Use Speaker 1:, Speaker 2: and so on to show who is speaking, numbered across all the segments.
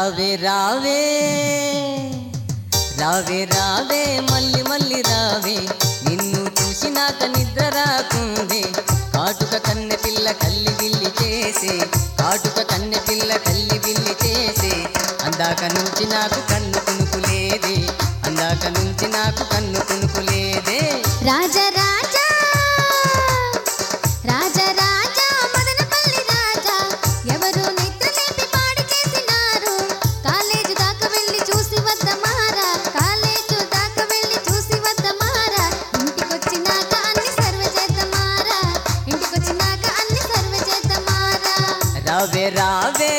Speaker 1: రావే రావే రావే రావే మళ్ళీ మళ్ళీ రావే నిన్ను చూసినాక నిద్ర రాకుంది కాటుక కన్నె పిల్ల కల్లి బిల్లి చేసే కాటుక కన్నె పిల్ల కల్లి బిల్లి చేసే అందాక నుంచి నాకు కన్ను కునుకు లేదే అందాక నుంచి నాకు కన్ను కునుకు లేదే
Speaker 2: రాజ రాజా రాజ రాజా మదనపల్లి రాజా ఎవరు నిద్ర లేపి పాడు చేసినారు కాలేజు దాకా వెళ్ళి చూసి వద్దమారా కాలేజు దాకా వెళ్ళి చూసి వద్దమారా ఇంటికొచ్చినాక అన్ని సర్వ చేద్దామారా ఇంటికొచ్చినాక అన్ని సర్వ చేద్దామారా
Speaker 1: రావే రావే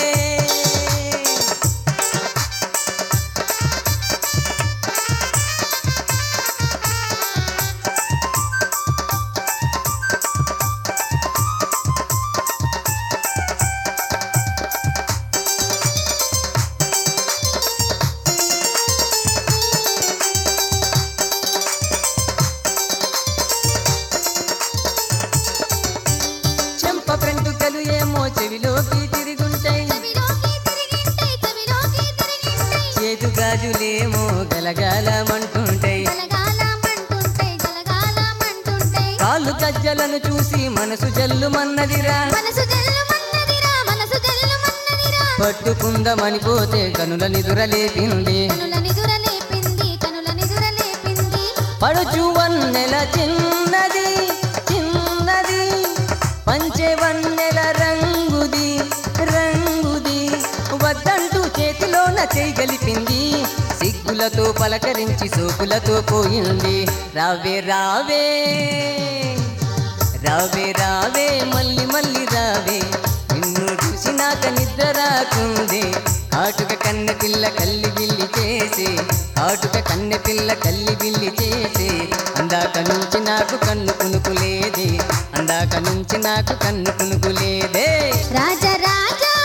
Speaker 1: చెంప ఫ్రెంటుకలు ఏమో చెవిలోకి తిరుగుంటాయి
Speaker 2: చెవిలోకి తిరిగింటాయి చెవిలోకి తిరిగింటాయి
Speaker 1: చేతు గాజులేమో గలగాలమంటుంటాయి
Speaker 2: గలగాలమంటుంటాయి గలగాలమంటుంటాయి
Speaker 1: కాళ్ళు కజ్జలను చూసి మనసు జల్లుమన్నదిరా
Speaker 2: మనసు జల్లుమన్నదిరా మనసు జల్లుమన్నదిరా
Speaker 1: పట్టుకుందమని పోతే కనుల నిదురలేపింది
Speaker 2: కనుల నిదుర లేపింది కనుల నిదుర లేపింది
Speaker 1: పడుచు వన్నెల చిన్నది చిన్నది పంచె వన్నెల రంగుది రంగుది వద్దంటూ చేతిలోన చేయగలిపింది సిగ్గులతో పలకరించి సోకులతో పోయింది రావే రావే రావే రావే మళ్ళీ మళ్ళీ రావే నిన్ను చూసినాక నిద్ర రాకుంది కాటుక కన్నె పిల్ల కల్లి బిల్లి చేసి కాటుక కన్నె పిల్ల కల్లి బిల్లి చేసి అందాక నుంచి నాకు కన్ను కునుకు లేదే అందాక నుంచి నాకు కన్ను కునుకు లేదే
Speaker 2: రాజ రాజా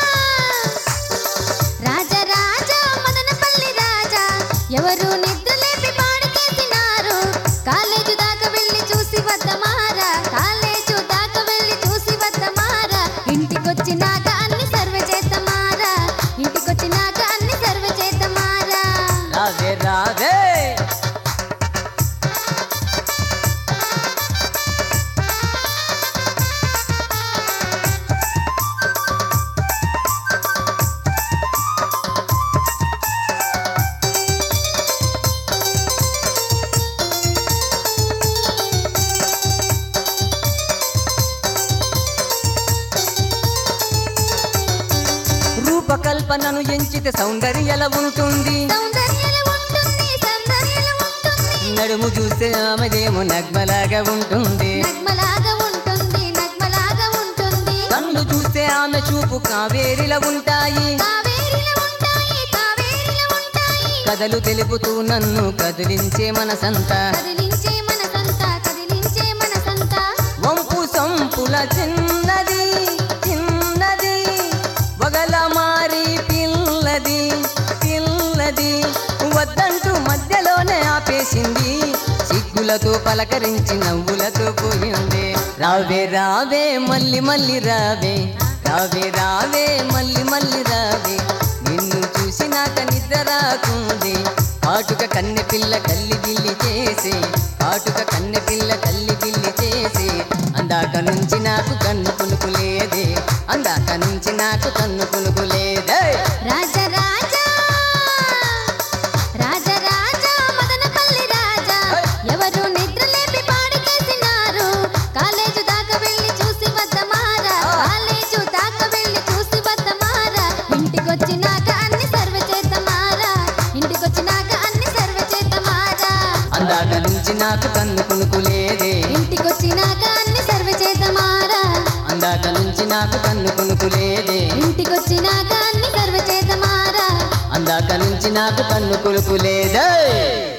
Speaker 2: రాజ రాజా మదనపల్లి రాజా ఎవరు నిద్ర లేపి పాడు చేసినారు కాలేజు దాకా వెళ్ళి చూసి వద్దమారా కాలేజు దాకా వెళ్ళి చూసి వద్దమారా ఇంటికొచ్చినాక అన్ని సర్వ చేద్దామారా ఇంటికొచ్చినాక అన్ని సర్వ చేద్దామారా
Speaker 1: రావే రావే రూపకల్పనను ఎంచితే సౌందర్యల ఉంటుంది
Speaker 2: సౌందర్యల ఉంటుంది సౌందర్యల ఉంటుంది
Speaker 1: నడుము చూస్తే ఆమెదేమో నగ్మలాగా ఉంటుంది
Speaker 2: నగ్మలాగా ఉంటుంది నగ్మలాగా ఉంటుంది
Speaker 1: కళ్ళు చూస్తే ఆమె చూపు కావేరిల ఉంటాయి
Speaker 2: కావేరిల ఉంటాయి కావేరిల ఉంటాయి
Speaker 1: కథలు తెలుపుతూ నన్ను కదిలించే మనసంతా
Speaker 2: కదిలించే మనసంతా కదిలించే మనసంతా
Speaker 1: వంపు సంపుల చిన్నది చిన్నది వగల మారి పిల్లది పిల్లది వద్దంటూ మధ్యలోనే ఆపేసింది సిగ్గులతో పలకరించి నవ్వులతో పోయింది రావే రావే మళ్ళీ మళ్ళీ రావే రావే రావే మళ్ళీ మళ్ళీ రావే నిన్ను చూసినాక నిద్ర రాకుంది కాటుక కన్నె పిల్ల కల్లి బిల్లి చేసి కాటుక కన్నె పిల్ల కల్లి బిల్లి చేసి అందాక నుంచి నాకు కన్ను కునుకు లేదే అందాక నుంచి నాకు కన్ను కునుకు లేదే
Speaker 2: రాజ రాజా రాజ రాజా మదనపల్లి రాజా ఎవరు నిద్ర లేపి పాడు చేసినారు కాలేజు దాకా వెళ్ళి చూసి వద్దమారా కాలేజు దాకా వెళ్ళి చూసి వద్దమారా ఇంటికొచ్చినాక అన్ని సర్వ చేద్దామారా ఇంటికొచ్చినాక అన్ని సర్వ చేద్దామారా
Speaker 1: అందాక నుంచి నాకు కన్ను కునుకు లేదే
Speaker 2: ఇంటికొచ్చినాక అన్ని సర్వ చేద్దామారా
Speaker 1: అందాక నుంచి నాకు కన్ను కునుకు లేదే
Speaker 2: ఇంటికొచ్చినాక అన్ని సర్వ చేద్దామారా
Speaker 1: అందాక నుంచి నాకు కన్ను కునుకు లేదే